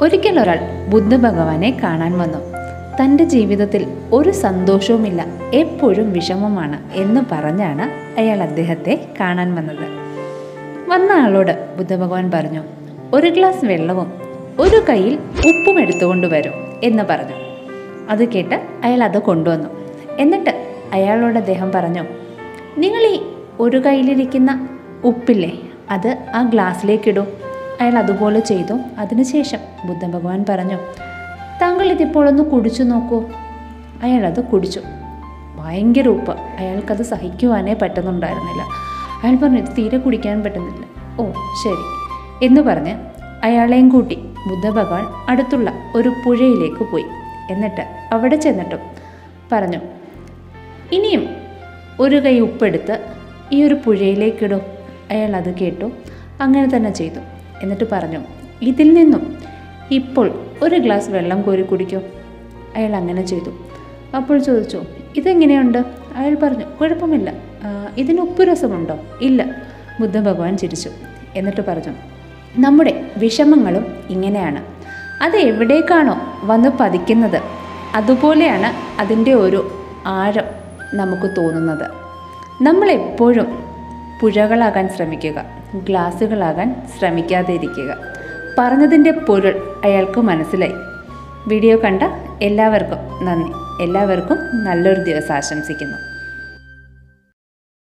ഒരിക്കൽ ഒരാൾ ബുദ്ധഭഗവാനെ കാണാൻ വന്നു തൻ്റെ ജീവിതത്തിൽ ഒരു സന്തോഷവുമില്ല എപ്പോഴും വിഷമമാണ് എന്ന് പറഞ്ഞാണ് അയാൾ അദ്ദേഹത്തെ കാണാൻ വന്നത് വന്ന ആളോട് ബുദ്ധഭഗവാൻ പറഞ്ഞു ഒരു ഗ്ലാസ് വെള്ളവും ഒരു കയ്യിൽ ഉപ്പും എടുത്തുകൊണ്ട് വരും എന്ന് പറഞ്ഞു അത് കേട്ട് അയാൾ അത് കൊണ്ടുവന്നു എന്നിട്ട് അയാളോട് അദ്ദേഹം പറഞ്ഞു നിങ്ങൾ ഈ ഒരു കയ്യിലിരിക്കുന്ന ഉപ്പില്ലേ അത് ആ ഗ്ലാസ്സിലേക്കിടൂ അയാൾ അതുപോലെ ചെയ്തു അതിനുശേഷം ബുദ്ധഭഗവാൻ പറഞ്ഞു താങ്കൾ ഇതിപ്പോൾ ഒന്ന് കുടിച്ചു നോക്കൂ അയാളത് കുടിച്ചു ഭയങ്കര ഉപ്പ് അയാൾക്കത് സഹിക്കുവാനേ പറ്റുന്നുണ്ടായിരുന്നില്ല അയാൾ പറഞ്ഞു ഇത് തീരെ കുടിക്കാൻ പറ്റുന്നില്ല ഓ ശരി എന്ന് പറഞ്ഞ് അയാളെയും കൂട്ടി ബുദ്ധഭഗവാൻ അടുത്തുള്ള ഒരു പുഴയിലേക്ക് പോയി എന്നിട്ട് അവിടെ ചെന്നിട്ടും പറഞ്ഞു ഇനിയും ഒരു കൈ ഉപ്പെടുത്ത് ഈ ഒരു പുഴയിലേക്കിടും അയാൾ അത് കേട്ടു അങ്ങനെ തന്നെ ചെയ്തു എന്നിട്ട് പറഞ്ഞു ഇതിൽ നിന്നും ഇപ്പോൾ ഒരു ഗ്ലാസ് വെള്ളം കോരി കുടിക്കൂ അയാൾ അങ്ങനെ ചെയ്തു അപ്പോൾ ചോദിച്ചു ഇതെങ്ങനെയുണ്ട് അയാൾ പറഞ്ഞു കുഴപ്പമില്ല ആ, ഇതിന് ഉപ്പ് രസമുണ്ടോ ഇല്ല ബുദ്ധ ഭഗവാൻ ചിരിച്ചു എന്നിട്ട് പറഞ്ഞു നമ്മുടെ വിഷമങ്ങളും ഇങ്ങനെയാണ് അത് എവിടേക്കാണോ വന്ന് പതിക്കുന്നത് അതുപോലെയാണ് അതിൻ്റെ ഒരു ആഴം നമുക്ക് തോന്നുന്നത് നമ്മളെപ്പോഴും പുഴകളാകാൻ ശ്രമിക്കുക ഗ്ലാസ്സുകളാകാൻ ശ്രമിക്കാതെ ഇരിക്കുക പറഞ്ഞതിൻ്റെ പൊരുൾ അയാൾക്ക് മനസ്സിലായി വീഡിയോ കണ്ട എല്ലാവർക്കും നന്ദി എല്ലാവർക്കും നല്ലൊരു ദിവസം ആശംസിക്കുന്നു